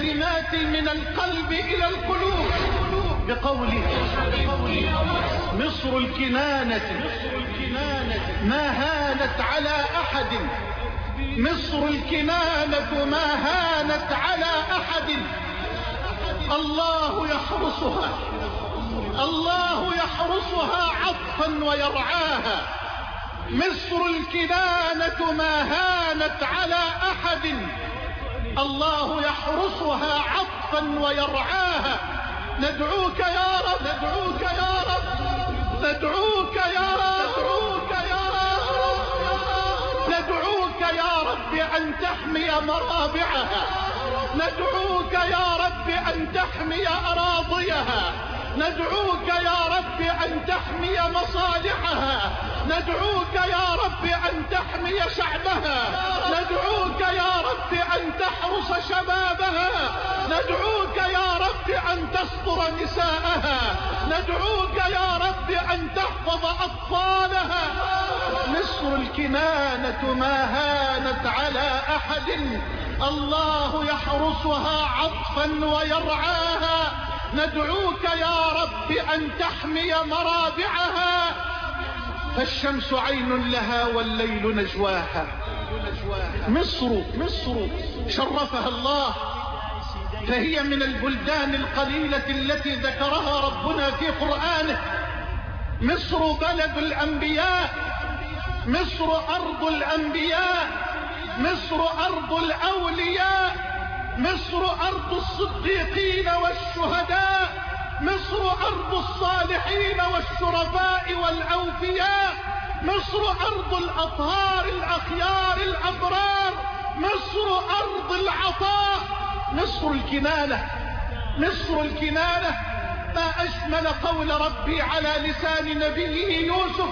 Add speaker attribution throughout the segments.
Speaker 1: الكلمات من القلب إلى القلوب بقوله مصر الكنانة ما هانت على أحد مصر الكنانة ما هانت على أحد الله يحرسها الله يحرسها عطفا ويرعاها مصر الكنانة ما هانت على أحد الله يحرسها عطفا ويرعاها ندعوك يا رب ندعوك يا رب ندعوك يا رب ندعوك يا رب أن تحمي مرابعها ندعوك يا رب أن تحمي أراضيها ندعوك يا رب أن تحمي مصالحها ندعوك يا رب أن تحمي شعبها ندعوك يا رب أن تحرس شبابها ندعوك يا رب أن تستر نساءها ندعوك يا رب أن تحفظ أطفالها مصر الكنانة ما هانت على أحد الله يحرسها عطفا ويرعاها ندعوك يا رب أن تحمي مرابعها فالشمس عين لها والليل نجواها مصر مصر شرفها الله فهي من البلدان القليلة التي ذكرها ربنا في قرآنه مصر بلد الأنبياء مصر أرض الأنبياء مصر أرض الأولياء مصر أرض الصديقين والشهداء مصر أرض الصالحين والشرفاء والأوفياء مصر أرض الأطهار الأخيار الأبرار مصر أرض العطاء مصر الكنانة مصر الكنانة ما أجمل قول ربي على لسان نبيه يوسف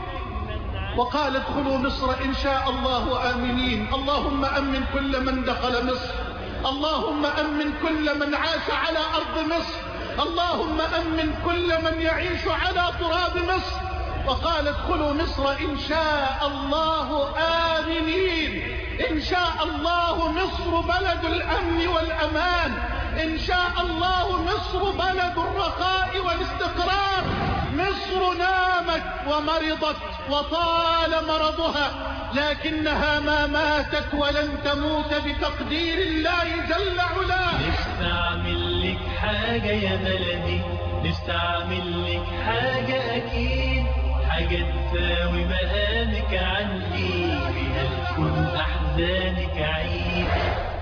Speaker 1: وقال ادخلوا مصر إن شاء الله آمنين اللهم أمن كل من دخل مصر اللهم أمن كل من عاش على أرض مصر اللهم أمن كل من يعيش على تراب مصر وقال ادخلوا مصر إن شاء الله آمنين إن شاء الله مصر بلد الأمن والأمان إن شاء الله مصر بلد الرخاء والاستقرار مصر نامت ومرضت وطال مرضها لكنها ما ماتت ولن تموت بتقدير الله جل علاه
Speaker 2: نستعمل لك حاجة يا بلدي نستعمل لك حاجة أكيد حاجة تساوي مقامك عندي بها تكون أحزانك عيد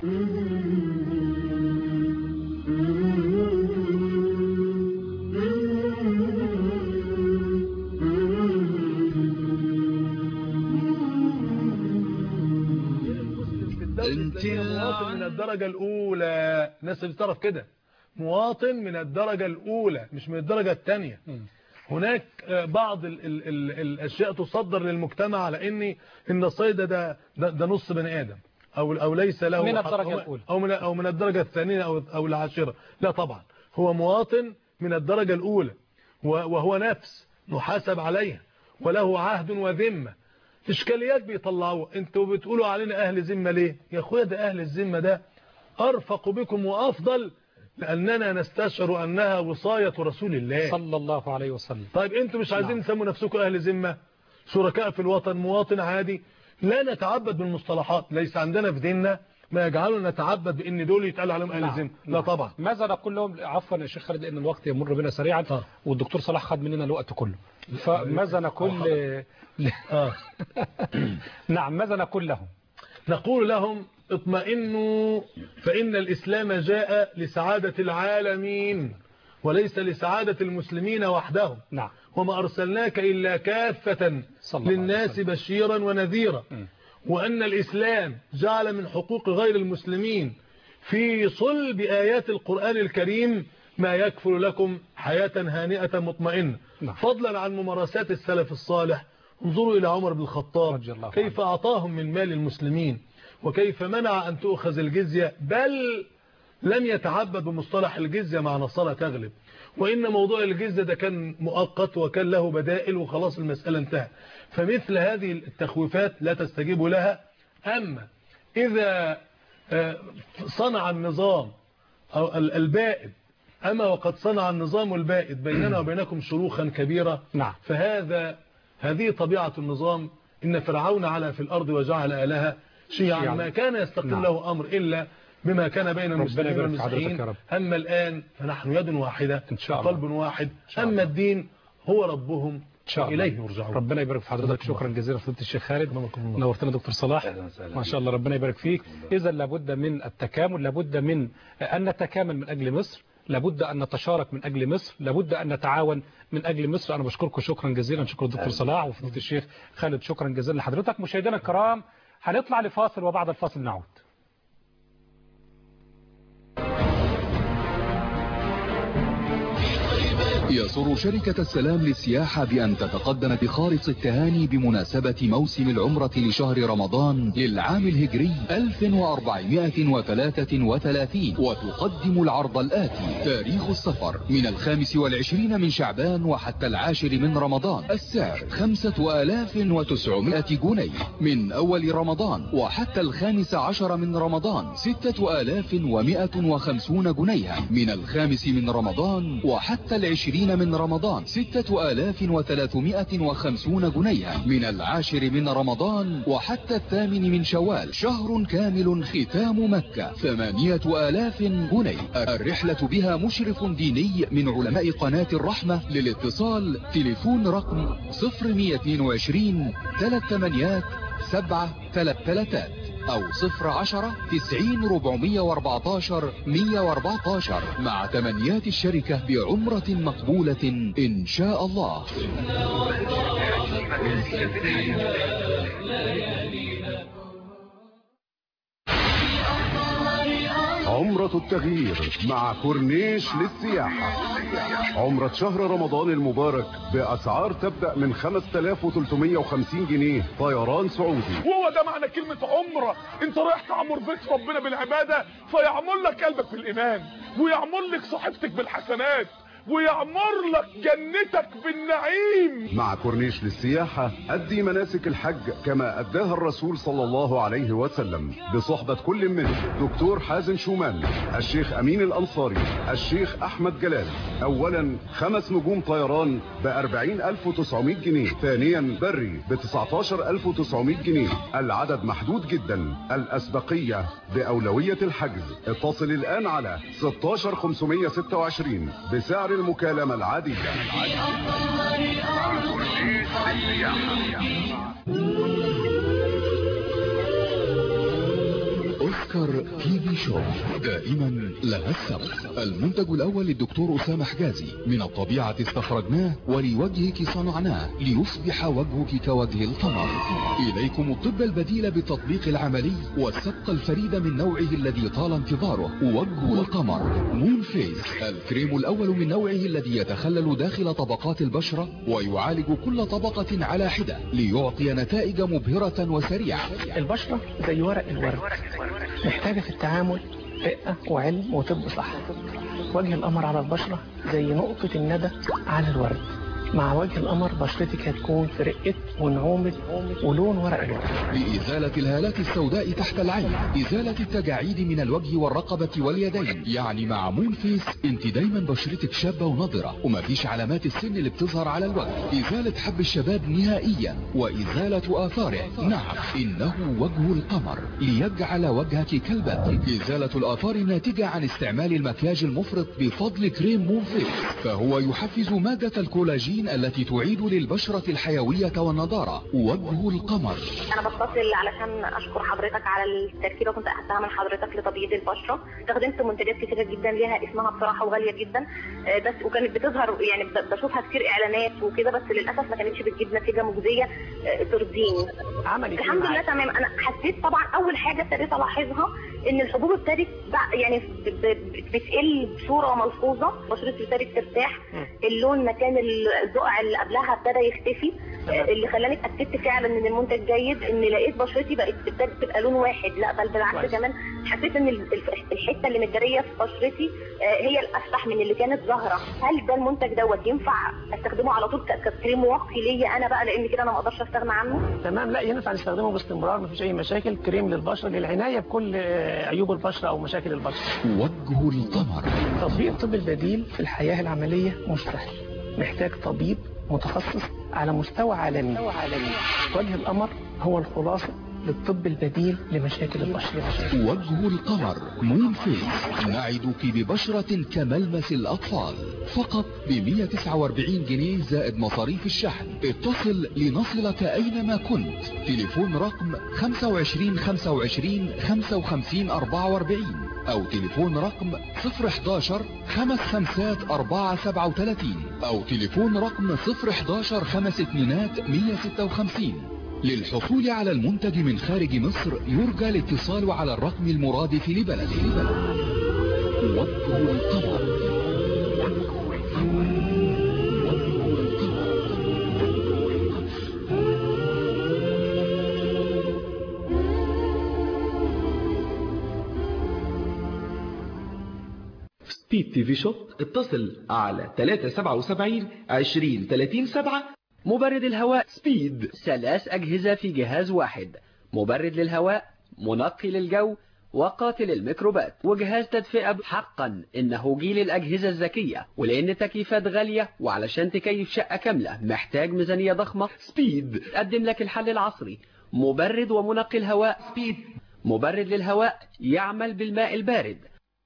Speaker 3: انت مواطن من الدرجة الأولى الناس اللي بتعرف كده مواطن من الدرجة الأولى مش من الدرجة الثانية هناك بعض ال ال ال الأشياء تصدر للمجتمع على إن إن الصيد ده ده, ده نص بني آدم أو أو ليس له
Speaker 4: من
Speaker 3: حق-
Speaker 4: الدرجة
Speaker 3: أو
Speaker 4: الأولى.
Speaker 3: أو من أو من الدرجة الثانية أو أو العاشرة لا طبعا هو مواطن من الدرجة الأولى و- وهو نفس محاسب عليها وله عهد وذمة إشكاليات بيطلعوها انتوا بتقولوا علينا أهل ذمة ليه يا أخويا ده أهل الذمة ده أرفق بكم وأفضل لأننا نستشعر أنها وصاية رسول الله
Speaker 4: صلى الله عليه وسلم
Speaker 3: طيب انتوا مش عايزين
Speaker 4: نعم.
Speaker 3: تسموا نفسكم أهل ذمة شركاء في الوطن مواطن عادي لا نتعبد بالمصطلحات ليس عندنا في ديننا ما يجعلنا نتعبد بأن دول يتقال عليهم أهل
Speaker 4: نعم.
Speaker 3: ذمة لا
Speaker 4: نعم.
Speaker 3: طبعا
Speaker 4: ماذا نقول لهم عفوا يا شيخ خالد ان الوقت يمر بنا سريعا
Speaker 3: آه.
Speaker 4: والدكتور صلاح خد مننا الوقت كله فماذا نقول ل... ل-
Speaker 3: آه.
Speaker 4: نعم ماذا نقول لهم
Speaker 3: نقول لهم اطمئنوا فإن الإسلام جاء لسعادة العالمين وليس لسعادة المسلمين وحدهم
Speaker 4: نعم
Speaker 3: وما أرسلناك إلا كافة
Speaker 4: صلى الله عليه
Speaker 3: للناس
Speaker 4: وسلم.
Speaker 3: بشيرا ونذيرا
Speaker 4: م.
Speaker 3: وأن الإسلام جعل من حقوق غير المسلمين في صلب آيات القرآن الكريم ما يكفل لكم حياة هانئة مطمئنة
Speaker 4: نعم.
Speaker 3: فضلا عن ممارسات السلف الصالح انظروا إلى عمر بن الخطاب
Speaker 4: رضي الله
Speaker 3: كيف أعطاهم من مال المسلمين وكيف منع أن تؤخذ الجزية بل لم يتعبد بمصطلح الجزية مع نصارى تغلب وإن موضوع الجزية ده كان مؤقت وكان له بدائل وخلاص المسألة انتهى فمثل هذه التخويفات لا تستجيب لها أما إذا آه، صنع النظام أو ال- البائد أما وقد صنع النظام البائد بيننا وبينكم شروخا كبيرة
Speaker 4: نعم.
Speaker 3: فهذا هذه طبيعة النظام إن فرعون علا في الأرض وجعل آلها شيعا
Speaker 4: شيعاً.
Speaker 3: ما كان يستقيم
Speaker 4: نعم.
Speaker 3: له أمر إلا بما كان بين المسلمين
Speaker 4: يبارك في حضرتك
Speaker 3: والمسيحيين
Speaker 4: يا رب.
Speaker 3: أما الآن فنحن يد واحدة
Speaker 4: إن شاء الله.
Speaker 3: وقلب واحد
Speaker 4: شاء
Speaker 3: أما
Speaker 4: الله.
Speaker 3: الدين هو ربهم
Speaker 4: ان شاء الله
Speaker 3: إليه يرجعون
Speaker 4: ربنا يبارك في حضرتك شكرا جزيلا فضيله الشيخ خالد نورتنا دكتور صلاح ما شاء الله ربنا يبارك فيك اذا لابد من التكامل لابد من ان نتكامل من اجل مصر لابد ان نتشارك من اجل مصر لابد ان نتعاون من اجل مصر انا بشكركم شكرا جزيلا شكرا الدكتور صلاح وفضيله الشيخ خالد شكرا جزيلا لحضرتك مشاهدينا الكرام هنطلع لفاصل وبعد الفاصل نعود
Speaker 5: يسر شركة السلام للسياحة بأن تتقدم بخالص التهاني بمناسبة موسم العمرة لشهر رمضان للعام الهجري 1433 وتقدم العرض الآتي تاريخ السفر من الخامس والعشرين من شعبان وحتى العاشر من رمضان السعر خمسة آلاف وتسعمائة جنيه من أول رمضان وحتى الخامس عشر من رمضان ستة آلاف ومائة وخمسون جنيها من الخامس من رمضان وحتى العشرين من رمضان ستة آلاف وثلاثمائة وخمسون جنيها من العاشر من رمضان وحتى الثامن من شوال شهر كامل ختام مكة ثمانية آلاف جنيه الرحلة بها مشرف ديني من علماء قناة الرحمة للاتصال تليفون رقم 0122 ثلاث سبعة ثلاث ثلاثات أو صفر عشرة تسعين ربعمية واربعتاشر مية واربعتاشر مع تمنيات الشركة بعمرة مقبولة إن شاء الله
Speaker 6: عمرة التغيير مع كورنيش للسياحة عمرة شهر رمضان المبارك بأسعار تبدأ من 5350 جنيه طيران سعودي
Speaker 1: وهو ده معنى كلمة عمرة انت رايح تعمر بيت ربنا بالعبادة فيعمر لك قلبك بالإيمان ويعمر لك صحيفتك بالحسنات ويعمر لك جنتك بالنعيم
Speaker 6: مع كورنيش للسياحة أدي مناسك الحج كما أداها الرسول صلى الله عليه وسلم بصحبة كل منهم دكتور حازم شومان الشيخ أمين الأنصاري الشيخ أحمد جلال أولا خمس نجوم طيران ب 40900 جنيه ثانيا بري ب 19900 جنيه العدد محدود جدا الأسبقية بأولوية الحجز اتصل الآن على 16526 بسعر المكالمة العادية
Speaker 5: أوسكار تي في شو دائما لها السبب المنتج الأول للدكتور أسامة حجازي من الطبيعة استخرجناه ولوجهك صنعناه ليصبح وجهك كوجه القمر إليكم الطب البديل بالتطبيق العملي والسبقة الفريدة من نوعه الذي طال انتظاره وجه القمر مون فيس الكريم الأول من نوعه الذي يتخلل داخل طبقات البشرة ويعالج كل طبقة على حدة ليعطي نتائج مبهرة وسريعة
Speaker 7: البشرة زي ورق الورد محتاجة في التعامل رقة وعلم وطب صح وجه القمر على البشرة زي نقطة الندى على الورد مع وجه القمر بشرتك هتكون في رقة ونعومة ولون ورق الورد
Speaker 5: لإزالة الهالات السوداء تحت العين إزالة التجاعيد من الوجه والرقبة واليدين يعني مع مون فيس انت دايما بشرتك شابة ونضرة ومفيش علامات السن اللي بتظهر على الوجه إزالة حب الشباب نهائيا وإزالة آثاره نعم إنه وجه القمر ليجعل وجهك كالبدر إزالة الآثار الناتجة عن استعمال المكياج المفرط بفضل كريم مون فيس فهو يحفز مادة الكولاجين التي تعيد للبشرة الحيوية والنضارة وجه القمر
Speaker 8: انا بتصل علشان اشكر حضرتك على التركيبه كنت اخدتها من حضرتك لتبييض البشره استخدمت منتجات كتيره جدا ليها اسمها بصراحه وغاليه جدا آه، بس وكانت بتظهر يعني ب- بشوفها كتير اعلانات وكده بس للاسف ما كانتش بتجيب نتيجه مجزيه آه، ترضيني
Speaker 7: عملت إيه
Speaker 8: الحمد لله
Speaker 7: معاك؟
Speaker 8: تمام انا حسيت طبعا اول حاجه ابتديت الاحظها ان الحبوب ابتدت بع- يعني ب- ب- بتقل بصوره ملحوظه بشرتي ابتدت ترتاح اللون مكان الزقع اللي قبلها ابتدى يختفي آه، اللي خلاني اتاكدت فعلا ان المنتج جيد ان لقيت بشرتي بقت ابتدت تبقى لون واحد لا بل بالعكس
Speaker 7: كويس.
Speaker 8: كمان حسيت ان ال- الف- الحته اللي متجريه في بشرتي آه، هي الافسح من اللي كانت ظاهره هل ده المنتج دوت ينفع استخدمه على طول ك- ككريم واقي ليا انا بقى لان كده انا ما اقدرش استغنى عنه
Speaker 7: تمام لا ينفع نستخدمه باستمرار مفيش اي مشاكل كريم للبشره للعنايه بكل آه، عيوب البشره او مشاكل البشره
Speaker 5: وجه القمر
Speaker 7: تطبيق الطب البديل في الحياه العمليه مش سهل محتاج طبيب متخصص على مستوى عالمي وجه القمر هو الخلاصه للطب البديل لمشاكل البشره
Speaker 5: وجه القمر مون فيس نعدك ببشرة كملمس الأطفال فقط ب 149 جنيه زائد مصاريف الشحن اتصل لنصلك أينما كنت تليفون رقم 25 25 55 44 أو تليفون رقم 011 خمس خمسات 437 أو تليفون رقم 011 خمس اتنينات 156 للحصول على المنتج من خارج مصر يرجى الاتصال على الرقم المرادف لبلده وجه القمر
Speaker 9: سبيد تي في شوب اتصل على 377 20 30 7
Speaker 10: مبرد الهواء
Speaker 9: سبيد
Speaker 10: ثلاث أجهزة في جهاز واحد مبرد للهواء منقي للجو وقاتل الميكروبات وجهاز تدفئة حقا إنه جيل الأجهزة الذكية ولأن التكييفات غالية وعلشان تكيف شقة كاملة محتاج ميزانية ضخمة
Speaker 9: سبيد
Speaker 10: تقدم لك الحل العصري مبرد ومنقي الهواء
Speaker 9: سبيد
Speaker 10: مبرد للهواء يعمل بالماء البارد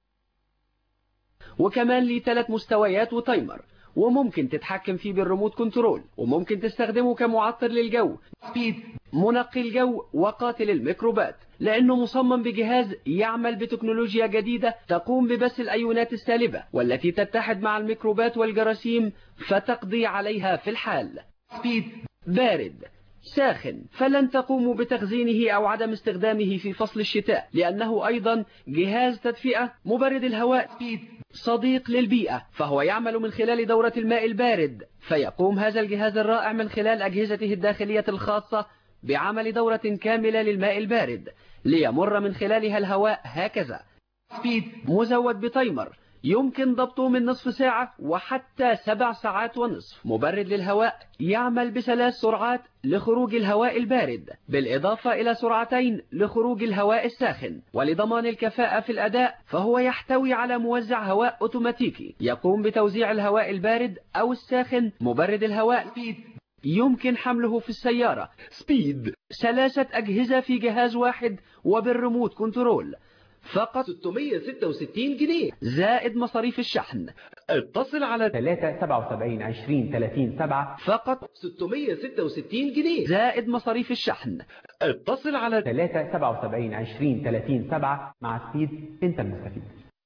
Speaker 10: وكمان ليه ثلاث مستويات وتايمر وممكن تتحكم فيه بالريموت كنترول وممكن تستخدمه كمعطر للجو
Speaker 9: سبيد
Speaker 10: منقي الجو وقاتل الميكروبات لأنه مصمم بجهاز يعمل بتكنولوجيا جديدة تقوم ببث الأيونات السالبة والتي تتحد مع الميكروبات والجراثيم فتقضي عليها في الحال
Speaker 9: سبيد
Speaker 10: بارد ساخن فلن تقوموا بتخزينه أو عدم استخدامه في فصل الشتاء لأنه أيضا جهاز تدفئة مبرد الهواء
Speaker 9: سبيد
Speaker 10: صديق للبيئة فهو يعمل من خلال دورة الماء البارد فيقوم هذا الجهاز الرائع من خلال أجهزته الداخلية الخاصة بعمل دورة كاملة للماء البارد ليمر من خلالها الهواء هكذا
Speaker 9: سبيد
Speaker 10: مزود بتايمر يمكن ضبطه من نصف ساعة وحتى سبع ساعات ونصف مبرد للهواء يعمل بثلاث سرعات لخروج الهواء البارد بالإضافة إلى سرعتين لخروج الهواء الساخن ولضمان الكفاءة في الأداء فهو يحتوي على موزع هواء أوتوماتيكي يقوم بتوزيع الهواء البارد أو الساخن مبرد الهواء
Speaker 9: سبيد
Speaker 10: يمكن حمله في السيارة
Speaker 9: سبيد
Speaker 10: ثلاثة أجهزة في جهاز واحد وبالريموت كنترول فقط
Speaker 9: 666 جنيه
Speaker 10: زائد مصاريف الشحن
Speaker 9: اتصل على
Speaker 11: 3 77 20 30 7
Speaker 10: فقط
Speaker 9: 666 جنيه
Speaker 10: زائد مصاريف الشحن
Speaker 9: اتصل على
Speaker 11: 3 77 20 30 7 مع سبيد انت المستفيد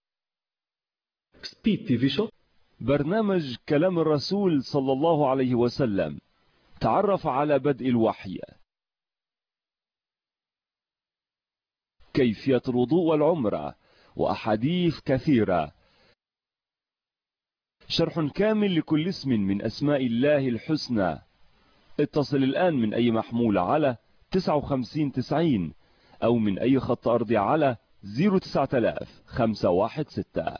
Speaker 9: سبيد تي في شوب
Speaker 12: برنامج كلام الرسول صلى الله عليه وسلم تعرف على بدء الوحي كيفية الوضوء والعمرة وأحاديث كثيرة شرح كامل لكل اسم من أسماء الله الحسنى اتصل الآن من أي محمول على 59 90 أو من أي خط أرضي على 09000 516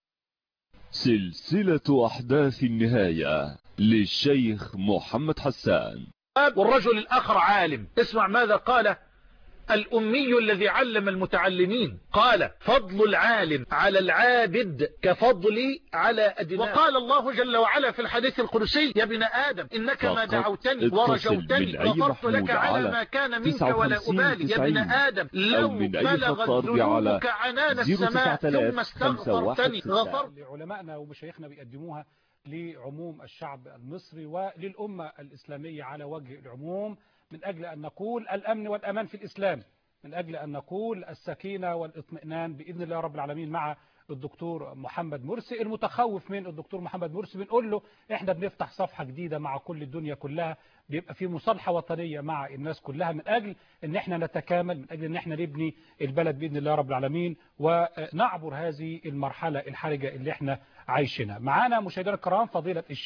Speaker 12: سلسلة أحداث النهاية للشيخ محمد حسان
Speaker 13: والرجل الآخر عالم اسمع ماذا قال الأمي الذي علم المتعلمين قال فضل العالم على العابد كفضلي على أدناه وقال الله جل وعلا في الحديث القدسي يا ابن آدم إنك ما
Speaker 12: فقط
Speaker 13: دعوتني
Speaker 12: اتصل
Speaker 13: ورجوتني
Speaker 12: من أي
Speaker 13: غفرت لك
Speaker 12: محمول
Speaker 13: على
Speaker 12: على
Speaker 13: ما كان منك
Speaker 12: 59
Speaker 13: ولا أبالي يا ابن
Speaker 12: 90
Speaker 13: آدم
Speaker 12: أو
Speaker 13: لو
Speaker 12: من أي خط
Speaker 13: بلغت
Speaker 12: أرضي على
Speaker 13: ذنوبك عنان السماء
Speaker 12: 09000
Speaker 13: ثم استغفرتني
Speaker 12: 516
Speaker 13: غفرت
Speaker 4: لعلمائنا ومشايخنا بيقدموها لعموم الشعب المصري وللأمة الإسلامية على وجه العموم من أجل أن نقول الأمن والأمان في الإسلام من أجل أن نقول السكينة والاطمئنان بإذن الله رب العالمين مع الدكتور محمد مرسي المتخوف من الدكتور محمد مرسي بنقول له احنا بنفتح صفحة جديدة مع كل الدنيا كلها بيبقى في مصالحة وطنية مع الناس كلها من أجل ان احنا نتكامل من أجل ان احنا نبني البلد بإذن الله رب العالمين ونعبر هذه المرحلة الحرجة اللي احنا عايشينها معانا مشاهدينا الكرام فضيلة الشيخ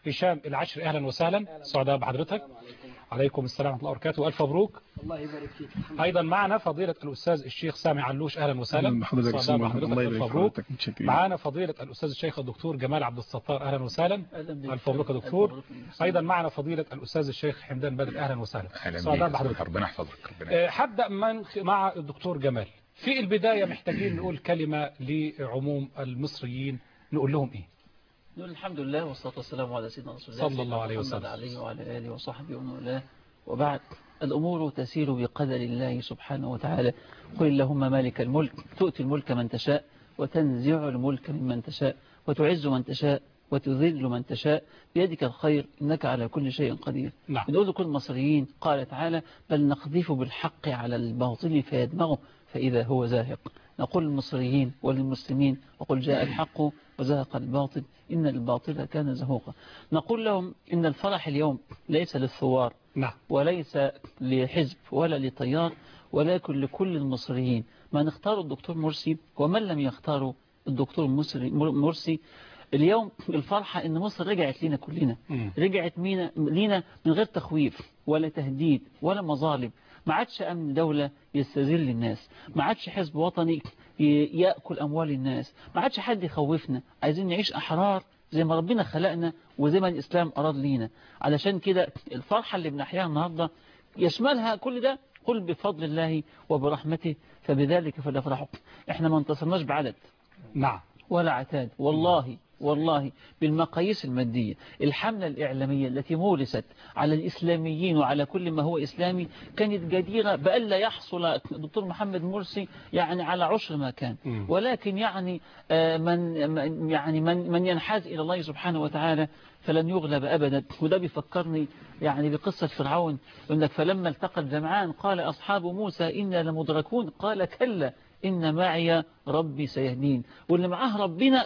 Speaker 4: هشام العشر اهلا وسهلا سعداء بحضرتك عليكم السلام ورحمه الله وبركاته والف مبروك
Speaker 14: الله يبارك فيك
Speaker 4: ايضا معنا فضيله الاستاذ الشيخ سامي علوش اهلا وسهلا
Speaker 15: أهلا بحضرتك
Speaker 4: سعداء
Speaker 15: سمو.
Speaker 4: بحضرتك
Speaker 15: الله
Speaker 4: الف
Speaker 15: يبارك في
Speaker 4: مبروك
Speaker 15: حضرتك. متشكرين.
Speaker 4: معنا فضيله الاستاذ الشيخ الدكتور جمال عبد الستار اهلا وسهلا
Speaker 14: أهلا بك.
Speaker 4: الف مبروك يا
Speaker 14: ألف
Speaker 4: دكتور
Speaker 14: مبروك.
Speaker 4: ايضا معنا فضيله الاستاذ الشيخ حمدان بدر اهلا وسهلا
Speaker 16: اهلا
Speaker 4: سعداء
Speaker 16: بيك
Speaker 4: بحضرتك
Speaker 16: ربنا يحفظك ربنا
Speaker 4: آه، هبدا من مع الدكتور جمال في البدايه محتاجين نقول كلمه لعموم المصريين نقول لهم ايه
Speaker 14: نقول الحمد لله والصلاة والسلام على سيدنا رسول الله
Speaker 4: صلى الله عليه
Speaker 14: محمد
Speaker 4: وسلم.
Speaker 14: عليه وعلى آله وصحبه ومن والاه وبعد الأمور تسير بقدر الله سبحانه وتعالى قل اللهم مالك الملك تؤتي الملك من تشاء وتنزع الملك ممن تشاء وتعز من تشاء وتذل من تشاء بيدك الخير إنك على كل شيء قدير
Speaker 4: نعم.
Speaker 14: بنقول لكل المصريين قال تعالى بل نقذف بالحق على الباطل فيدمغه فإذا هو زاهق نقول للمصريين وللمسلمين وقل جاء الحق وزهق الباطل إن الباطل كان زهوقا نقول لهم إن الفرح اليوم ليس للثوار
Speaker 4: نعم
Speaker 14: وليس لحزب ولا لتيار ولكن لكل المصريين من اختاروا الدكتور مرسي ومن لم يختاروا الدكتور مصري- مرسي اليوم الفرحة ان مصر رجعت لينا كلنا
Speaker 4: مم.
Speaker 14: رجعت مينا لينا من غير تخويف ولا تهديد ولا مظالم ما عادش أمن دولة يستذل الناس ما عادش حزب وطني ي- يأكل أموال الناس ما عادش حد يخوفنا عايزين نعيش أحرار زي ما ربنا خلقنا وزي ما الإسلام أراد لينا علشان كده الفرحة اللي بنحياها النهاردة يشملها كل ده قل بفضل الله وبرحمته فبذلك فليفرحوا احنا ما انتصرناش بعدد
Speaker 4: نعم
Speaker 14: ولا عتاد والله والله بالمقاييس المادية الحملة الإعلامية التي مورست على الإسلاميين وعلى كل ما هو إسلامي كانت جديرة بألا يحصل الدكتور محمد مرسي يعني على عشر ما كان
Speaker 4: مم.
Speaker 14: ولكن يعني آه، من من- يعني من من ينحاز إلى الله سبحانه وتعالى فلن يغلب أبدا وده بيفكرني يعني بقصة فرعون انك فلما التقى الجمعان قال أصحاب موسى إنا لمدركون قال كلا إن معي ربي سيهدين واللي معاه ربنا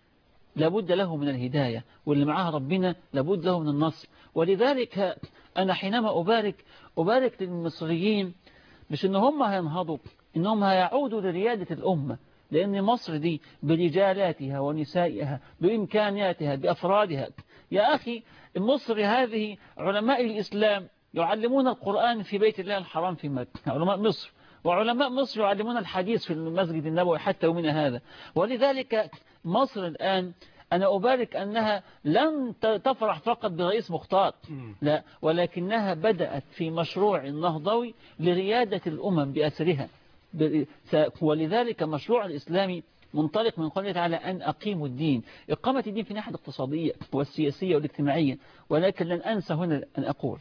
Speaker 14: لابد له من الهداية واللي معاه ربنا لابد له من النصر ولذلك أنا حينما أبارك أبارك للمصريين مش إن هم هينهضوا إنهم هيعودوا لريادة الأمة لأن مصر دي برجالاتها ونسائها بإمكانياتها بأفرادها يا أخي مصر هذه علماء الإسلام يعلمون القرآن في بيت الله الحرام في مكة علماء مصر وعلماء مصر يعلمون الحديث في المسجد النبوي حتى يومنا هذا ولذلك مصر الآن أنا أبارك أنها لن ت- تفرح فقط برئيس مختار لا ولكنها بدأت في مشروع نهضوي لريادة الأمم بأسرها ب- س- ولذلك مشروع الإسلامي منطلق من قوله تعالى أن أقيموا الدين إقامة الدين في الناحية الاقتصادية والسياسية والاجتماعية ولكن لن أنسى هنا أن أقول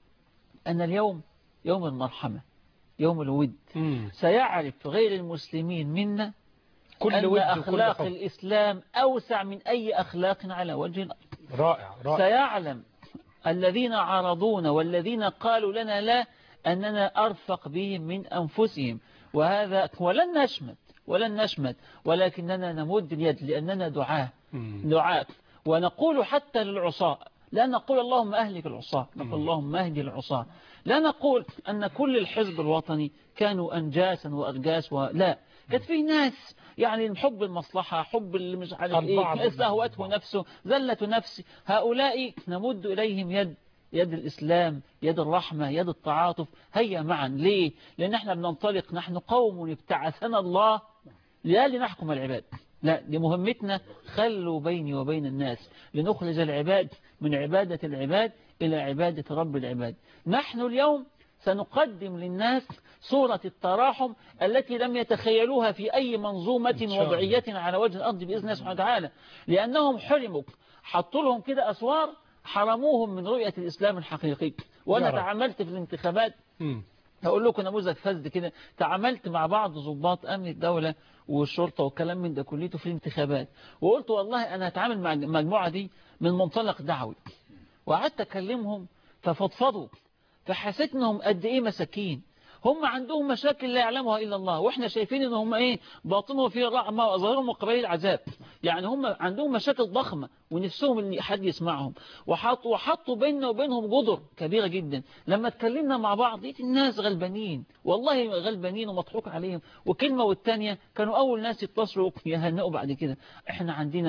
Speaker 14: أن اليوم يوم المرحمة يوم الود سيعرف غير المسلمين منا
Speaker 4: كل
Speaker 14: أن
Speaker 4: ود وكل
Speaker 14: أخلاق
Speaker 4: حب.
Speaker 14: الإسلام أوسع من أي أخلاق على وجه الأرض
Speaker 4: رائع رائع
Speaker 14: سيعلم الذين عارضونا والذين قالوا لنا لا أننا أرفق بهم من أنفسهم وهذا ولن نشمت ولن نشمت ولكننا نمد اليد لأننا دعاة دعاة ونقول حتى للعصاة لا نقول اللهم أهلك العصاة نقول اللهم اهدي العصاة لا نقول أن كل الحزب الوطني كانوا أنجاسا وأرجاس ولا كانت في ناس يعني حب المصلحة حب اللي مش عارف
Speaker 4: البعض
Speaker 14: ايه استهوته نفسه زلة نفسه هؤلاء نمد إليهم يد يد الإسلام يد الرحمة يد التعاطف هيا معا ليه لأن احنا بننطلق نحن قوم ابتعثنا الله لا لنحكم العباد لا دي مهمتنا خلوا بيني وبين الناس لنخرج العباد من عبادة العباد إلى عبادة رب العباد نحن اليوم سنقدم للناس صورة التراحم التي لم يتخيلوها في أي منظومة
Speaker 4: شاء الله.
Speaker 14: وضعية على وجه الأرض بإذن الله سبحانه وتعالى لأنهم حرموا حطوا لهم كده أسوار حرموهم من رؤية الإسلام الحقيقي وأنا
Speaker 4: يا رب.
Speaker 14: تعاملت في الانتخابات
Speaker 4: مم.
Speaker 14: هقول لكم نموذج فذ كده تعاملت مع بعض ضباط امن الدوله والشرطه والكلام من ده كليته في الانتخابات وقلت والله انا هتعامل مع المجموعه دي من منطلق دعوي وقعدت اكلمهم ففضفضوا فحسيت انهم قد ايه مساكين هم عندهم مشاكل لا يعلمها الا الله واحنا شايفين ان هم ايه باطنهم فيه رحمه واظهرهم وقبيل العذاب يعني هم عندهم مشاكل ضخمه ونفسهم ان حد يسمعهم وحطوا وحطوا بيننا وبينهم جدر كبيره جدا لما اتكلمنا مع بعض لقيت الناس غلبانين والله غلبانين ومضحوك عليهم وكلمه والتانيه كانوا اول ناس يتصلوا يهنئوا بعد كده احنا عندنا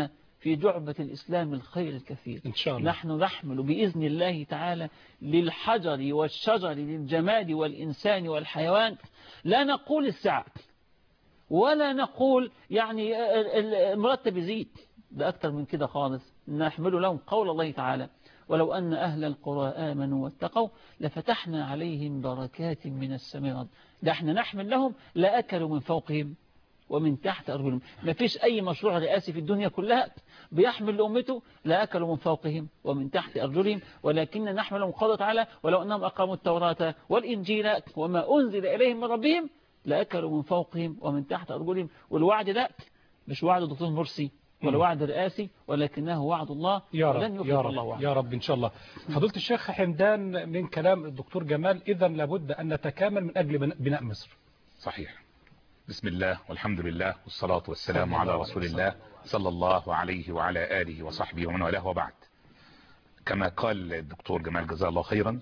Speaker 14: في جعبة الإسلام الخير الكثير
Speaker 4: إن شاء الله
Speaker 14: نحن نحمل بإذن الله تعالى للحجر والشجر للجماد والإنسان والحيوان لا نقول السعة ولا نقول يعني المرتب يزيد ده أكتر من كده خالص نحمل لهم قول الله تعالى ولو أن أهل القرى آمنوا واتقوا لفتحنا عليهم بركات من السماء ده احنا نحمل لهم لأكلوا من فوقهم ومن تحت أرجلهم ما فيش أي مشروع رئاسي في الدنيا كلها بيحمل لأمته لا أكلوا من فوقهم ومن تحت أرجلهم ولكن نحمل لهم قوله تعالى ولو أنهم أقاموا التوراة والإنجيل وما أنزل إليهم من ربهم لأكلوا من فوقهم ومن تحت أرجلهم والوعد ده مش وعد دكتور مرسي ولا وعد رئاسي ولكنه وعد الله
Speaker 4: يا
Speaker 14: ولن
Speaker 4: رب
Speaker 14: يخلف
Speaker 4: يا
Speaker 14: الله
Speaker 4: رب
Speaker 14: وعده
Speaker 4: يا رب إن شاء الله فضيلة الشيخ حمدان من كلام الدكتور جمال إذا لابد أن نتكامل من أجل بناء- بناء مصر
Speaker 15: صحيح بسم الله والحمد لله والصلاة والسلام
Speaker 4: صلى
Speaker 15: على
Speaker 4: الله
Speaker 15: رسول
Speaker 4: عليه
Speaker 15: الله صلى الله عليه وعلى آله وصحبه ومن والاه وبعد كما قال الدكتور جمال جزاه الله خيرا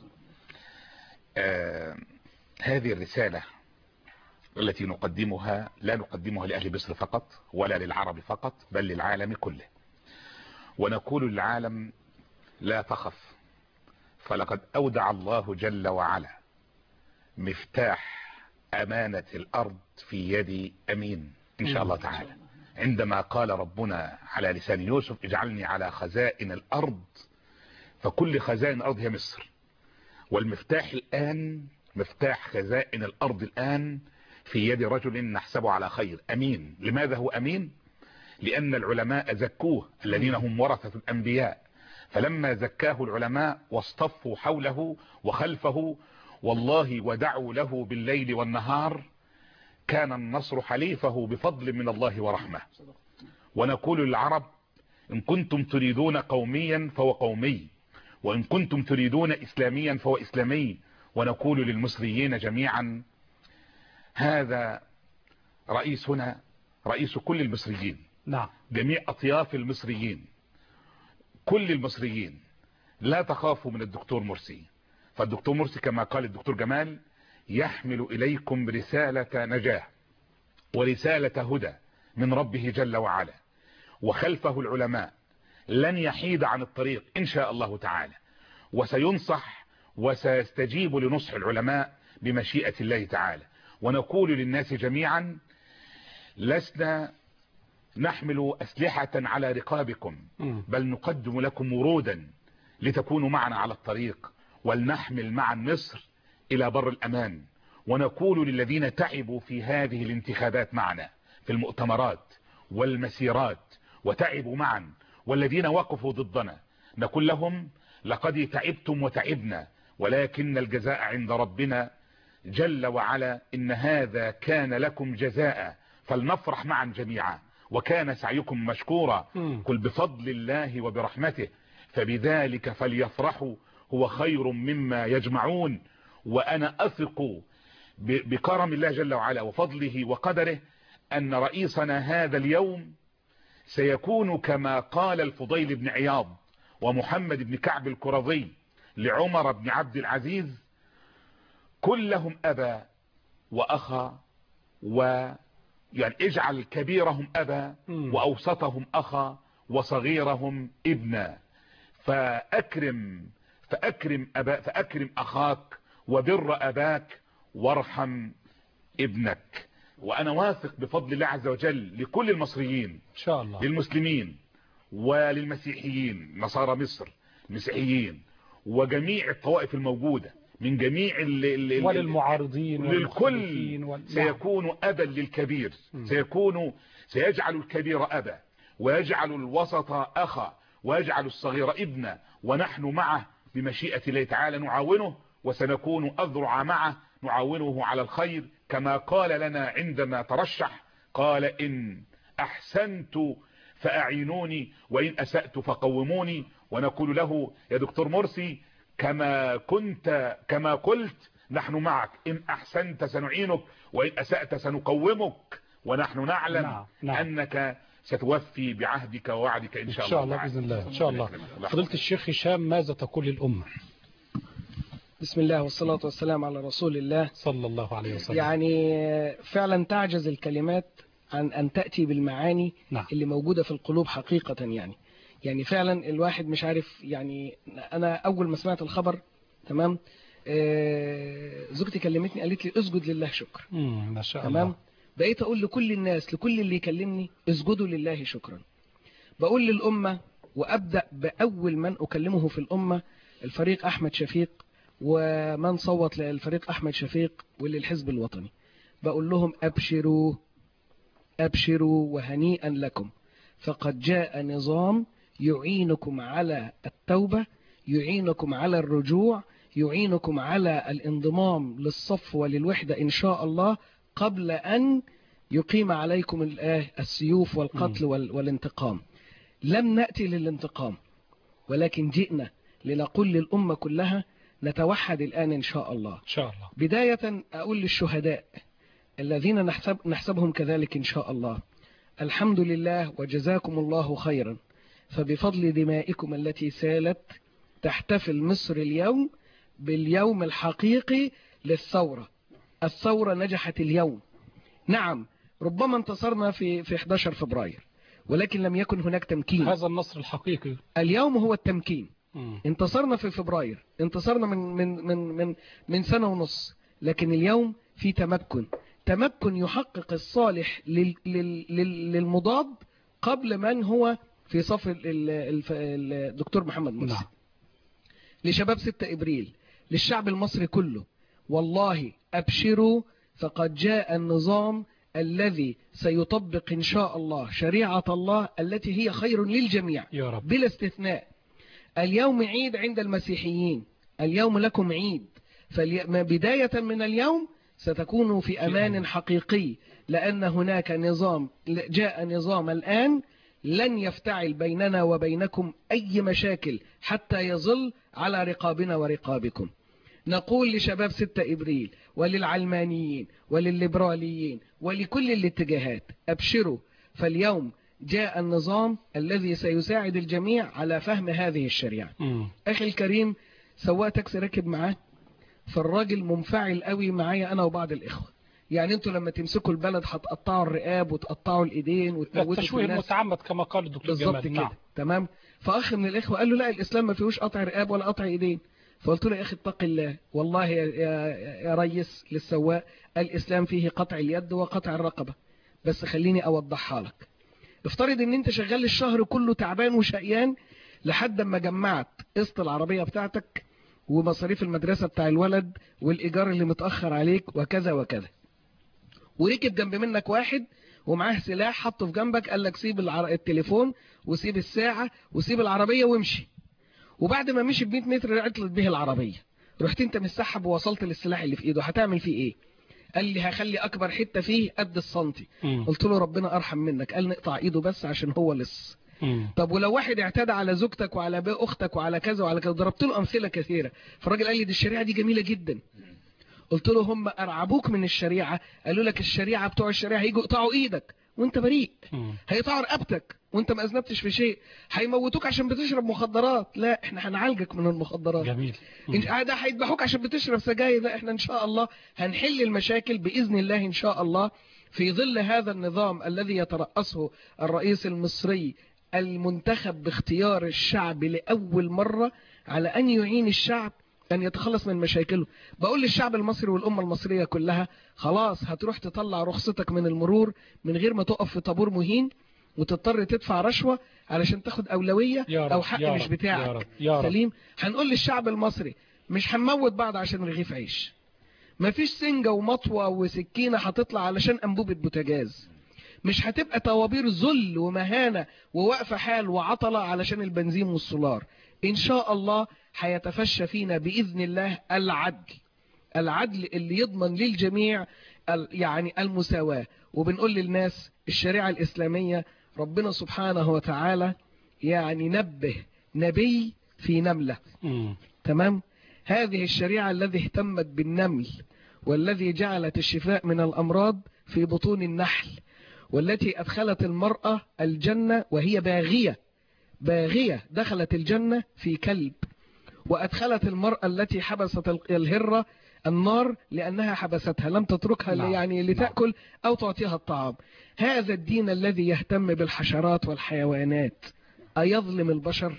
Speaker 15: آه هذه الرسالة التي نقدمها لا نقدمها لأهل مصر فقط ولا للعرب فقط بل للعالم كله ونقول للعالم لا تخف فلقد أودع الله جل وعلا مفتاح أمانة الأرض في يد أمين إن شاء الله تعالى عندما قال ربنا على لسان يوسف اجعلني على خزائن الأرض فكل خزائن الأرض هي مصر والمفتاح الآن مفتاح خزائن الأرض الآن في يد رجل نحسبه على خير أمين لماذا هو أمين لأن العلماء زكوه الذين هم ورثة الأنبياء فلما زكاه العلماء واصطفوا حوله وخلفه والله ودعوا له بالليل والنهار كان النصر حليفه بفضل من الله ورحمة ونقول للعرب إن كنتم تريدون قوميا فهو قومي وإن كنتم تريدون إسلاميا فهو إسلامي ونقول للمصريين جميعا هذا رئيسنا رئيس كل المصريين
Speaker 4: نعم
Speaker 15: جميع أطياف المصريين كل المصريين لا تخافوا من الدكتور مرسي فالدكتور مرسي كما قال الدكتور جمال يحمل إليكم رسالة نجاة ورسالة هدى من ربه جل وعلا وخلفه العلماء لن يحيد عن الطريق إن شاء الله تعالى وسينصح وسيستجيب لنصح العلماء بمشيئة الله تعالى ونقول للناس جميعا لسنا نحمل أسلحة على رقابكم بل نقدم لكم ورودا لتكونوا معنا على الطريق ولنحمل معا مصر إلى بر الأمان ونقول للذين تعبوا في هذه الانتخابات معنا في المؤتمرات والمسيرات وتعبوا معا والذين وقفوا ضدنا نقول لهم لقد تعبتم وتعبنا ولكن الجزاء عند ربنا جل وعلا إن هذا كان لكم جزاء فلنفرح معا جميعا وكان سعيكم مشكورا قل بفضل الله وبرحمته فبذلك فليفرحوا هو خير مما يجمعون وأنا أثق ب- بكرم الله جل وعلا وفضله وقدره أن رئيسنا هذا اليوم سيكون كما قال الفضيل بن عياض ومحمد بن كعب الكرظي لعمر بن عبد العزيز كلهم أبا وأخا و يعني اجعل كبيرهم أبا وأوسطهم أخا وصغيرهم ابنا فأكرم فأكرم, أبا فأكرم أخاك وبر أباك وارحم ابنك وأنا واثق بفضل الله عز وجل لكل المصريين
Speaker 4: إن شاء الله
Speaker 15: للمسلمين وللمسيحيين نصارى مصر المسيحيين وجميع الطوائف الموجودة من جميع ال ال ال
Speaker 4: وللمعارضين
Speaker 15: للكل
Speaker 4: والمخالفين وال-
Speaker 15: سيكون أبا للكبير سيكون سيجعل الكبير أبا ويجعل الوسط أخا ويجعل الصغير ابنا ونحن معه بمشيئة الله تعالى نعاونه وسنكون أذرع معه نعاونه على الخير كما قال لنا عندما ترشح قال إن أحسنت فأعينوني وإن أسأت فقوموني ونقول له يا دكتور مرسي كما كنت كما قلت نحن معك إن أحسنت سنعينك وإن أسأت سنقومك ونحن نعلم
Speaker 4: نعم، نعم.
Speaker 15: أنك ستوفي بعهدك ووعدك إن
Speaker 4: إن
Speaker 15: شاء الله
Speaker 4: شاء الله
Speaker 15: تعالى.
Speaker 4: بإذن الله إن شاء الله فضيلة الشيخ هشام ماذا تقول للأمة
Speaker 16: بسم الله والصلاة والسلام على رسول الله
Speaker 4: صلى الله عليه وسلم
Speaker 16: يعني فعلا تعجز الكلمات عن أن تأتي بالمعاني
Speaker 4: نعم.
Speaker 16: اللي موجودة في القلوب حقيقة يعني يعني فعلا الواحد مش عارف يعني أنا أول ما سمعت الخبر تمام آه، زوجتي كلمتني قالت لي اسجد لله شكرا
Speaker 4: مم، ما شاء
Speaker 16: تمام
Speaker 4: الله
Speaker 16: بقيت أقول لكل الناس لكل اللي يكلمني اسجدوا لله شكرا بقول للأمة وأبدأ بأول من أكلمه في الأمة الفريق أحمد شفيق ومن صوت للفريق أحمد شفيق وللحزب الوطني بقول لهم أبشروا أبشروا وهنيئا لكم فقد جاء نظام يعينكم على التوبة يعينكم على الرجوع يعينكم على الانضمام للصف وللوحدة إن شاء الله قبل أن يقيم عليكم الآه السيوف والقتل وال- والانتقام لم نأتي للانتقام ولكن جئنا لنقول للأمة كلها نتوحد الآن إن شاء الله
Speaker 4: إن شاء الله
Speaker 16: بداية أقول للشهداء الذين نحسب نحسبهم كذلك إن شاء الله الحمد لله وجزاكم الله خيرا فبفضل دمائكم التي سالت تحتفل مصر اليوم باليوم الحقيقي للثورة الثورة نجحت اليوم نعم ربما انتصرنا في في 11 فبراير ولكن لم يكن هناك تمكين
Speaker 4: هذا النصر الحقيقي
Speaker 16: اليوم هو التمكين
Speaker 4: مم.
Speaker 16: انتصرنا في فبراير انتصرنا من من من من من سنة ونص لكن اليوم في تمكن تمكن يحقق الصالح لل لل لل للمضاد قبل من هو في صف ال- ال- الف- الدكتور محمد مرسي
Speaker 4: نعم.
Speaker 16: لشباب 6 ابريل للشعب المصري كله والله ابشروا فقد جاء النظام الذي سيطبق ان شاء الله شريعة الله التي هي خير للجميع
Speaker 4: يا رب
Speaker 16: بلا استثناء اليوم عيد عند المسيحيين اليوم لكم عيد فالي... ما بداية من اليوم ستكونوا في أمان حقيقي لأن هناك نظام جاء نظام الآن لن يفتعل بيننا وبينكم أي مشاكل حتى يظل على رقابنا ورقابكم نقول لشباب 6 إبريل وللعلمانيين وللليبراليين ولكل الاتجاهات أبشروا فاليوم جاء النظام الذي سيساعد الجميع على فهم هذه الشريعة
Speaker 4: مم.
Speaker 16: أخي الكريم سواق تاكسي راكب معاه فالراجل منفعل قوي معايا أنا وبعض الإخوة يعني انتوا لما تمسكوا البلد هتقطعوا الرقاب وتقطعوا الإيدين وتموتوا في
Speaker 4: التشويه
Speaker 16: الناس
Speaker 4: المتعمد كما قال الدكتور
Speaker 16: بالظبط
Speaker 4: جمال
Speaker 16: كده
Speaker 4: نعم.
Speaker 16: تمام فاخ من الاخوه قال له لا الاسلام ما فيهوش قطع رقاب ولا قطع ايدين فقلت له يا اخي اتق الله والله يا, يا, يا ريس للسواق الاسلام فيه قطع اليد وقطع الرقبه بس خليني اوضحها لك افترض ان انت شغال الشهر كله تعبان وشقيان لحد ما جمعت قسط العربيه بتاعتك ومصاريف المدرسه بتاع الولد والايجار اللي متاخر عليك وكذا وكذا وركب جنب منك واحد ومعاه سلاح حطه في جنبك قال لك سيب العر... التليفون وسيب الساعة وسيب العربية وامشي وبعد ما مشي ب 100 متر عطلت به العربية رحت انت مسحب ووصلت للسلاح اللي في ايده هتعمل فيه ايه قال لي هخلي اكبر حتة فيه قد السنتي
Speaker 4: مم.
Speaker 16: قلت له ربنا ارحم منك قال نقطع ايده بس عشان هو لص
Speaker 4: مم.
Speaker 16: طب ولو واحد اعتدى على زوجتك وعلى بي اختك وعلى كذا وعلى كذا ضربت له امثله كثيره فالراجل قال لي دي الشريعه دي جميله جدا قلت له هم ارعبوك من الشريعه قالوا لك الشريعه بتوع الشريعه هيجوا يقطعوا ايدك وانت بريء
Speaker 4: مم.
Speaker 16: هيقطعوا رقبتك وانت ما اذنبتش في شيء هيموتوك عشان بتشرب مخدرات لا احنا هنعالجك من المخدرات
Speaker 4: جميل
Speaker 16: إن- ده هيذبحوك عشان بتشرب سجاير لا احنا ان شاء الله هنحل المشاكل باذن الله ان شاء الله في ظل هذا النظام الذي يترأسه الرئيس المصري المنتخب باختيار الشعب لأول مرة على أن يعين الشعب أن يتخلص من مشاكله بقول للشعب المصري والأمة المصرية كلها خلاص هتروح تطلع رخصتك من المرور من غير ما تقف في طابور مهين وتضطر تدفع رشوة علشان تاخد أولوية
Speaker 4: يا رب،
Speaker 16: أو حق
Speaker 4: يا
Speaker 16: مش
Speaker 4: رب،
Speaker 16: بتاعك
Speaker 4: يا رب، يا رب.
Speaker 16: سليم هنقول للشعب المصري مش هنموت بعض عشان رغيف عيش مفيش سنجة ومطوة وسكينة هتطلع علشان أنبوبة بوتاجاز مش هتبقى طوابير ذل ومهانة ووقفة حال وعطلة علشان البنزين والسولار إن شاء الله هيتفشى فينا بإذن الله العدل العدل اللي يضمن للجميع ال- يعني المساواة وبنقول للناس الشريعة الإسلامية ربنا سبحانه وتعالى يعني نبه نبي في نملة
Speaker 4: مم.
Speaker 16: تمام هذه الشريعة الذي اهتمت بالنمل والذي جعلت الشفاء من الأمراض في بطون النحل والتي أدخلت المرأة الجنة وهي باغية باغية دخلت الجنة في كلب وأدخلت المرأة التي حبست ال- الهرة النار لأنها حبستها لم تتركها
Speaker 4: نعم.
Speaker 16: يعني لتأكل أو تعطيها الطعام هذا الدين الذي يهتم بالحشرات والحيوانات أيظلم البشر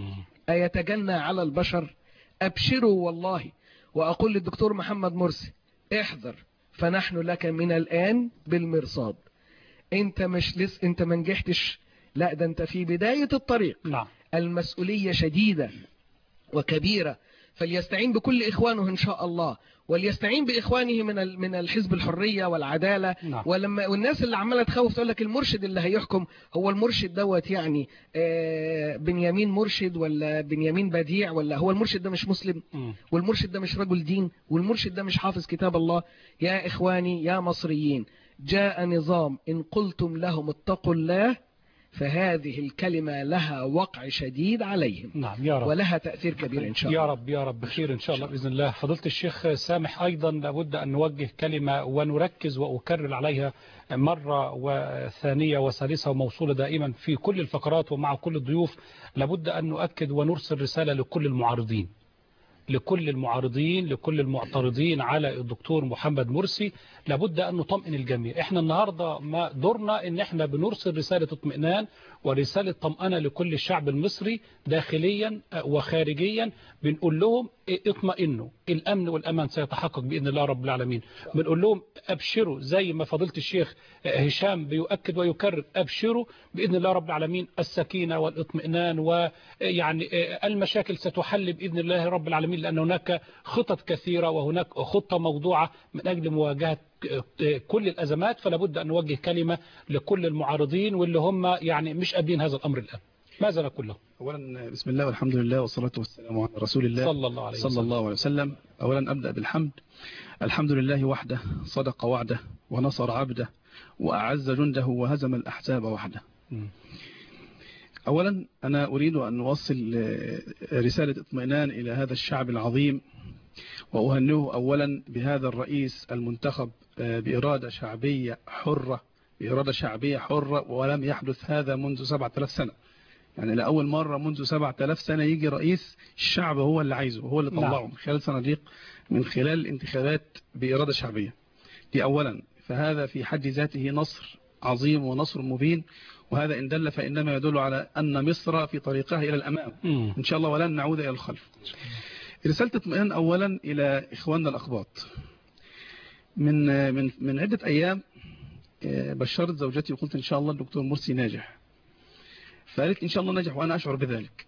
Speaker 16: أيتجنى على البشر أبشروا والله وأقول للدكتور محمد مرسي احذر فنحن لك من الآن بالمرصاد انت مش لس انت ما نجحتش لا ده انت في بداية الطريق
Speaker 4: نعم.
Speaker 16: المسؤولية شديدة وكبيرة فليستعين بكل إخوانه إن شاء الله وليستعين بإخوانه من ال- من الحزب الحرية والعدالة
Speaker 4: نعم.
Speaker 16: ولما والناس اللي عمالة تخوف تقول لك المرشد اللي هيحكم هو المرشد دوت يعني آه، بنيامين مرشد ولا بنيامين بديع ولا هو المرشد ده مش مسلم والمرشد ده مش رجل دين والمرشد ده مش حافظ كتاب الله يا إخواني يا مصريين جاء نظام إن قلتم لهم اتقوا الله فهذه الكلمة لها وقع شديد عليهم
Speaker 4: نعم يا رب
Speaker 16: ولها تأثير كبير إن شاء الله
Speaker 4: يا رب يا رب بخير إن شاء الله بإذن الله فضيلة الشيخ سامح أيضا لابد أن نوجه كلمة ونركز وأكرر عليها مرة وثانية وثالثة وموصولة دائما في كل الفقرات ومع كل الضيوف لابد أن نؤكد ونرسل رسالة لكل المعارضين لكل المعارضين لكل المعترضين على الدكتور محمد مرسي لابد أن نطمئن الجميع احنا النهاردة ما دورنا ان احنا بنرسل رسالة اطمئنان ورسالة طمأنة لكل الشعب المصري داخليا وخارجيا بنقول لهم اطمئنوا الأمن والأمان سيتحقق بإذن الله رب العالمين بنقول لهم أبشروا زي ما فضيلة الشيخ هشام بيؤكد ويكرر أبشروا بإذن الله رب العالمين السكينة والإطمئنان ويعني المشاكل ستحل بإذن الله رب العالمين لأن هناك خطط كثيرة وهناك خطة موضوعة من أجل مواجهة كل الأزمات فلا بد أن نوجه كلمة لكل المعارضين واللي هم يعني مش قابلين هذا الأمر الآن ماذا نقول لهم
Speaker 17: أولا بسم الله والحمد لله والصلاة والسلام على رسول الله
Speaker 4: صلى الله عليه وسلم.
Speaker 17: صلى الله عليه وسلم أولا أبدأ بالحمد الحمد لله وحده صدق وعده ونصر عبده وأعز جنده وهزم الأحزاب وحده أولا أنا أريد أن أوصل رسالة اطمئنان إلى هذا الشعب العظيم وأهنئه أولا بهذا الرئيس المنتخب بإرادة شعبية حرة بإرادة شعبية حرة ولم يحدث هذا منذ 7000 سنة يعني لأول مرة منذ 7000 سنة يجي رئيس الشعب هو اللي عايزه هو اللي طلعه
Speaker 4: نعم.
Speaker 17: من خلال صناديق من خلال الانتخابات بإرادة شعبية دي أولا فهذا في حد ذاته نصر عظيم ونصر مبين وهذا إن دل فإنما يدل على أن مصر في طريقها إلى الأمام إن شاء الله ولن نعود إلى الخلف رسالة اطمئنان أولا إلى إخواننا الأخباط من من من عدة أيام بشرت زوجتي وقلت إن شاء الله الدكتور مرسي ناجح فقالت إن شاء الله ناجح وأنا أشعر بذلك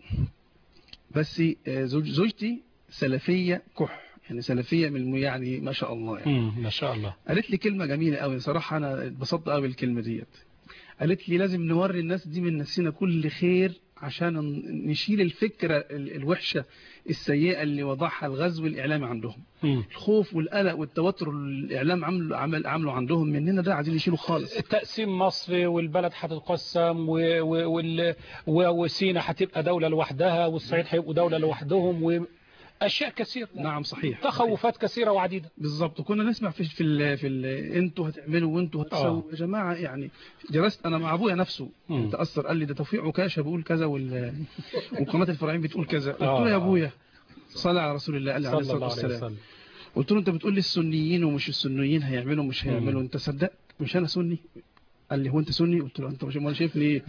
Speaker 17: بس زوج زوجتي سلفية كح يعني سلفية من يعني ما شاء الله يعني
Speaker 4: مم. ما شاء الله
Speaker 17: قالت لي كلمة جميلة قوي صراحة أنا اتبسطت قوي بالكلمة ديت قالت لي لازم نوري الناس دي من نفسنا كل خير عشان نشيل الفكرة الوحشة السيئة اللي وضعها الغزو الإعلامي عندهم
Speaker 4: مم.
Speaker 17: الخوف والقلق والتوتر الإعلام عمله عمل عمله عندهم مننا ده عايزين يشيلوا خالص
Speaker 4: التقسيم مصر والبلد هتتقسم و- و- وال- و- وسينا هتبقى دولة لوحدها والصعيد هيبقوا دولة لوحدهم وأشياء كثيرة
Speaker 17: نعم صحيح
Speaker 4: تخوفات كثيرة وعديدة
Speaker 17: بالظبط كنا نسمع في في ال في ال انتوا هتعملوا وانتوا هتسووا يا جماعه يعني درست انا مع ابويا نفسه
Speaker 4: مم.
Speaker 17: تاثر قال لي ده توفيق عكاشه بيقول كذا وال وقناه الفراعين بتقول كذا قلت
Speaker 4: آه.
Speaker 17: له يا ابويا صلى على رسول الله قال لي عليه
Speaker 4: صلى
Speaker 17: الصلاه
Speaker 4: الله عليه
Speaker 17: والسلام
Speaker 4: وسلم
Speaker 17: قلت له انت بتقول لي السنيين ومش السنيين هيعملوا مش هيعملوا انت صدقت مش انا سني قال لي هو انت سني قلت له انت مش امال شايفني ايه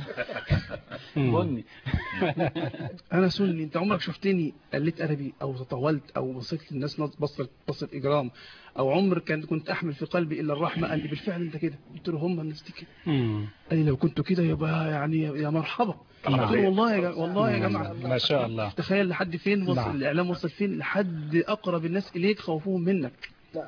Speaker 14: بني
Speaker 17: انا سني انت عمرك شفتني قلت ادبي او تطاولت او بصيت للناس نظ- بصه بصه اجرام او عمر كان كنت احمل في قلبي الا الرحمه قال لي بالفعل انت كده قلت له هم الناس دي كده
Speaker 4: مم.
Speaker 17: قال لي لو كنت كده يبقى يعني يا مرحبا قلت له والله يا جماعة والله يا جماعه
Speaker 4: ما شاء الله
Speaker 17: تخيل لحد فين وصل
Speaker 4: نعم.
Speaker 17: الاعلام وصل فين لحد اقرب الناس اليك خوفهم منك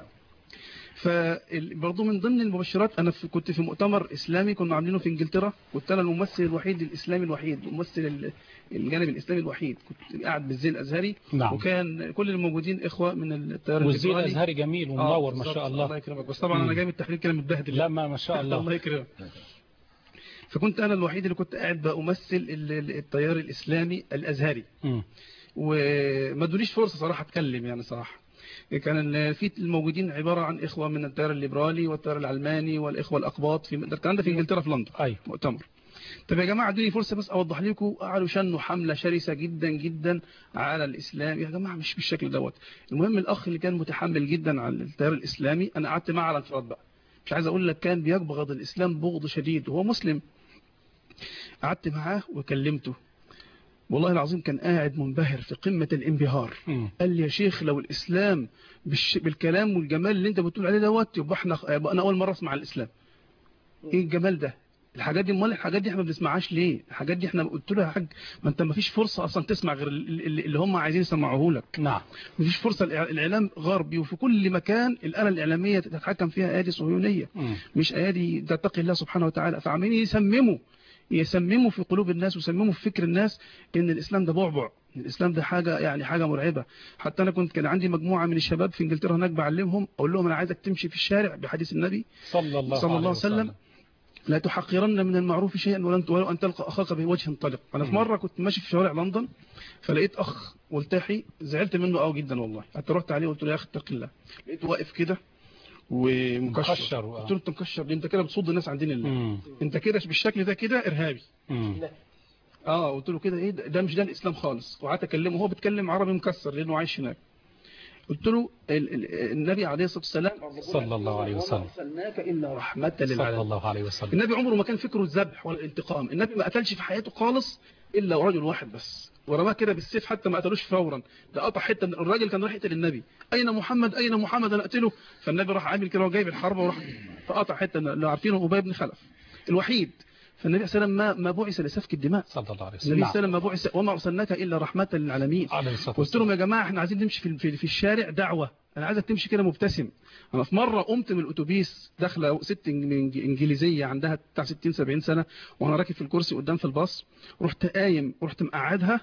Speaker 17: فبرضه من ضمن المبشرات انا في كنت في مؤتمر اسلامي كنا عاملينه في انجلترا كنت انا الممثل الوحيد الاسلامي الوحيد ممثل ال- الجانب الاسلامي الوحيد كنت قاعد بالزي الازهري
Speaker 4: نعم.
Speaker 17: وكان كل الموجودين اخوه من التيار
Speaker 4: والزي
Speaker 17: الليبرالي.
Speaker 4: الأزهري جميل
Speaker 17: آه،
Speaker 4: ومنور ما
Speaker 17: بالظبط.
Speaker 4: شاء الله
Speaker 17: الله يكرمك بس طبعا انا
Speaker 4: مم.
Speaker 17: جاي من التحرير كده متبهدل
Speaker 4: لا ما ما شاء الله
Speaker 17: الله يكرمك فكنت انا الوحيد اللي كنت قاعد بمثل ال- ال- التيار الاسلامي الازهري
Speaker 4: مم.
Speaker 17: وما ادونيش فرصه صراحه اتكلم يعني صراحه كان ال- في الموجودين عباره عن اخوه من التيار الليبرالي والتيار العلماني والاخوه الاقباط في ده الكلام ده في انجلترا في لندن
Speaker 4: أيوة.
Speaker 17: مؤتمر طب يا جماعة ادوني فرصة بس أوضح لكم قعدوا شنوا حملة شرسة جدا جدا على الإسلام يا جماعة مش بالشكل دوت المهم الأخ اللي كان متحمل جدا على التيار الإسلامي أنا قعدت معاه على انفراد بقى مش عايز أقول لك كان بيبغض الإسلام بغض شديد وهو مسلم قعدت معاه وكلمته والله العظيم كان قاعد منبهر في قمة الانبهار قال لي يا شيخ لو الإسلام بالش... بالكلام والجمال اللي انت بتقول عليه دوت يبقى احنا يبقى انا اول مرة اسمع الإسلام ايه الجمال ده الحاجات دي امال الحاجات دي احنا ما بنسمعهاش ليه الحاجات دي احنا قلت له يا حاج ما انت ما فيش فرصه اصلا تسمع غير اللي اللي هم عايزين يسمعوه لك
Speaker 4: نعم
Speaker 17: ما فيش فرصه الإع- الاعلام غربي وفي كل مكان الاله الاعلاميه تتحكم فيها ايادي صهيونيه مش ايادي تتقي الله سبحانه وتعالى فعمالين يسمموا يسمموا في قلوب الناس ويسمموا في فكر الناس ان الاسلام ده بعبع إن الاسلام ده حاجه يعني حاجه مرعبه حتى انا كنت كان عندي مجموعه من الشباب في انجلترا هناك بعلمهم اقول لهم انا عايزك تمشي في الشارع بحديث النبي
Speaker 4: صلى الله,
Speaker 17: صلى الله عليه
Speaker 4: وسلم
Speaker 17: وسلم لا تحقرن من المعروف شيئا ولن ولو ان تلقى اخاك بوجه طلق انا في
Speaker 4: مم.
Speaker 17: مره كنت ماشي في شوارع لندن فلقيت اخ ملتحي زعلت منه قوي جدا والله حتى رحت عليه وقلت له يا اخي اتق الله لقيته واقف كده ومكشر
Speaker 4: مكشر و-
Speaker 17: قلت له انت مكشر ليه؟ انت كده بتصد الناس عن دين الله
Speaker 4: مم.
Speaker 17: انت كده بالشكل ده كده ارهابي
Speaker 4: مم.
Speaker 17: اه قلت له كده ايه ده, ده مش ده الاسلام خالص وقعدت اكلمه هو بيتكلم عربي مكسر لانه عايش هناك قلت له ال ال النبي عليه الصلاه والسلام
Speaker 4: صلى الله عليه وسلم
Speaker 17: وما ارسلناك الا رحمه للعالمين
Speaker 4: صلى الله عليه وسلم
Speaker 17: النبي عمره ما كان فكره الذبح ولا الانتقام النبي ما قتلش في حياته خالص الا رجل واحد بس ورماه كده بالسيف حتى ما قتلوش فورا ده قطع حته من الراجل كان راح يقتل النبي اين محمد اين محمد انا اقتله فالنبي راح عامل كده وجايب الحربه وراح فقطع حته من- اللي عارفينه ابي بن خلف الوحيد فالنبي صلى الله عليه وسلم ما ما بعث لسفك الدماء
Speaker 4: صلى الله عليه وسلم
Speaker 17: النبي
Speaker 4: نعم.
Speaker 17: صلى الله عليه وسلم ما بعث وما ارسلناك الا رحمه للعالمين
Speaker 4: عليه الصلاة
Speaker 17: قلت لهم يا جماعه احنا عايزين نمشي في في, في الشارع دعوه انا عايزك تمشي كده مبتسم انا في مره قمت من الاتوبيس داخله ست إنج- انجليزيه عندها بتاع 60 70 سنه وانا راكب في الكرسي قدام في الباص رحت قايم ورحت مقعدها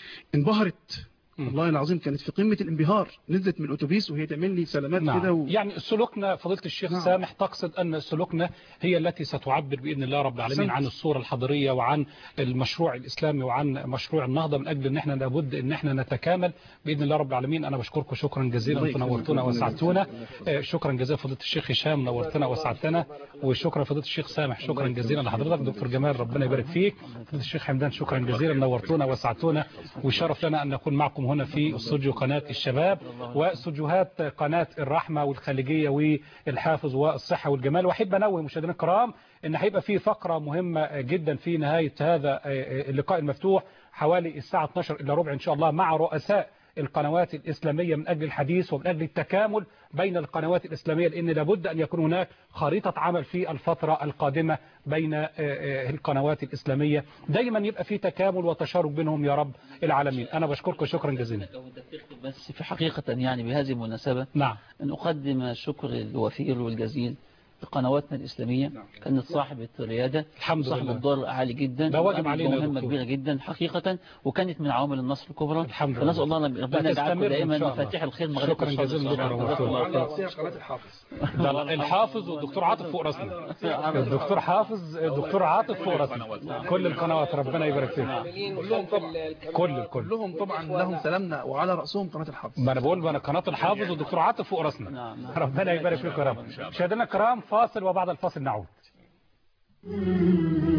Speaker 17: انبهرت والله العظيم كانت في قمه الانبهار نزلت من الاتوبيس وهي تعمل لي سلامات
Speaker 4: نعم.
Speaker 17: كده و...
Speaker 4: يعني سلوكنا فضيلة الشيخ
Speaker 17: نعم.
Speaker 4: سامح تقصد أن سلوكنا هي التي ستعبر بإذن الله رب العالمين
Speaker 17: أحسنت.
Speaker 4: عن الصورة الحضارية وعن المشروع الإسلامي وعن مشروع النهضة من أجل أن احنا لابد أن احنا نتكامل بإذن الله رب العالمين أنا بشكركم شكرا جزيلا
Speaker 17: الله
Speaker 4: أنتم
Speaker 17: يكرمك.
Speaker 4: نورتونا
Speaker 17: الله
Speaker 4: وسعدتونا آه، شكرا جزيلا فضيلة الشيخ هشام نورتنا وسعدتنا وشكرا فضيلة الشيخ سامح شكرا جزيلا لحضرتك دكتور جمال ربنا يبارك فيك فضيلة الشيخ حمدان شكرا جزيلا نورتونا وسعدتونا وشرف لنا أن نكون معكم هنا في استوديو قناة الشباب واستوديوهات قناة الرحمة والخليجية والحافظ والصحة والجمال وأحب أنوه مشاهدينا الكرام أن هيبقى في فقرة مهمة جدا في نهاية هذا اللقاء المفتوح حوالي الساعة 12 إلى ربع إن شاء الله مع رؤساء القنوات الإسلامية من أجل الحديث ومن أجل التكامل بين القنوات الإسلامية لأن لابد أن يكون هناك خريطة عمل في الفترة القادمة بين آه، آه، القنوات الإسلامية دايما يبقى في تكامل وتشارك بينهم يا رب العالمين أنا بشكركم شكرا جزيلا
Speaker 14: بس في حقيقة يعني بهذه المناسبة
Speaker 4: نعم
Speaker 14: أن أقدم الشكر الوفير والجزيل لقنواتنا الإسلامية كانت صاحبة ريادة
Speaker 4: الحمد
Speaker 14: صاحبة
Speaker 4: لله.
Speaker 14: دور عالي جدا
Speaker 4: ده واجب
Speaker 14: وقامت
Speaker 4: علينا يا
Speaker 14: بمهمة
Speaker 4: دكتور.
Speaker 14: كبيرة جدا حقيقة وكانت من عوامل النصر الكبرى
Speaker 4: الحمد لله.
Speaker 14: فنسأل الله ربنا
Speaker 4: لا
Speaker 14: يجعلكم
Speaker 4: تستمر إن
Speaker 14: دائما
Speaker 4: شاء الله.
Speaker 14: مفاتيح الخير مغارب
Speaker 4: شكرا
Speaker 14: الشر
Speaker 4: جزيلا
Speaker 14: والصلاح.
Speaker 4: دكتور
Speaker 14: جزاكم الله خير.
Speaker 17: قناه الحافظ
Speaker 4: ده الحافظ والدكتور عاطف فوق راسنا الدكتور حافظ الدكتور عاطف فوق راسنا كل القنوات ربنا يبارك فيك
Speaker 17: كلهم طبعا
Speaker 4: كل الكل
Speaker 17: كلهم طبعا لهم سلامنا وعلى راسهم قناه الحافظ
Speaker 4: ما انا بقول انا قناه الحافظ والدكتور عاطف فوق راسنا ربنا يبارك فيكم يا رب مشاهدينا الكرام فاصل وبعد الفاصل نعود